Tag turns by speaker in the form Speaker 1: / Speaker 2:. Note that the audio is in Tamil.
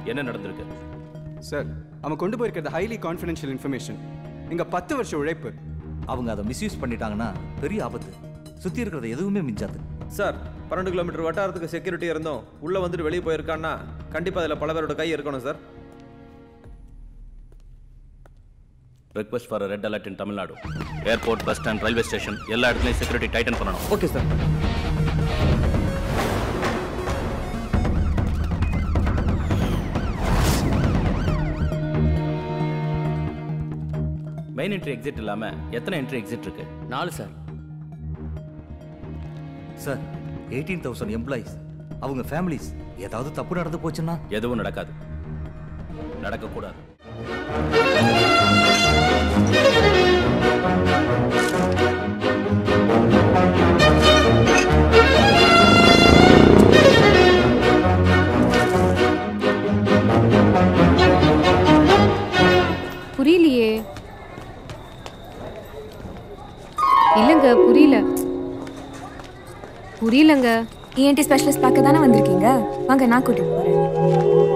Speaker 1: என்ன நடந்திருக்கு
Speaker 2: சார் அவன் கொண்டு போயிருக்கிறது ஹைலி கான்ஃபிடென்ஷியல் இன்ஃபர்மேஷன் இங்க பத்து வருஷம் உழைப்பு
Speaker 3: அவங்க அதை மிஸ்யூஸ் பண்ணிட்டாங்கன்னா பெரிய ஆபத்து சுற்றி இருக்கிறது எதுவுமே மிஞ்சாது
Speaker 4: சார் பன்னெண்டு கிலோமீட்டர் வட்டாரத்துக்கு செக்யூரிட்டி இருந்தோம் உள்ளே வந்துட்டு வெளியே போயிருக்கான்னா கண்டிப்பாக அதில் பல பேரோட கை இருக்கணும் sir
Speaker 1: request for red alert in Tamil Nadu airport bus stand railway station எல்லா இடத்துலையும் செக்யூரிட்டி டைட்டன் பண்ணணும்
Speaker 3: okay sir
Speaker 1: main entry exit இல்லாம எத்தனை என்ட்ரி எக்ஸிட் இருக்கு
Speaker 5: நாலு sir
Speaker 3: sir eighteen thousand employees அவங்க ஃபேமிலிஸ் ஏதாவது தப்பு நடந்து போச்சுன்னா
Speaker 1: எதுவும் நடக்காது நடக்கக்கூடாது
Speaker 6: புரியலையே இல்லைங்க புரியல புரியலங்க
Speaker 7: இஎன்டி ஸ்பெஷலிஸ்ட் பார்க்க தானே வந்திருக்கீங்க வாங்க நான் கூட்டிட்டு போறேன்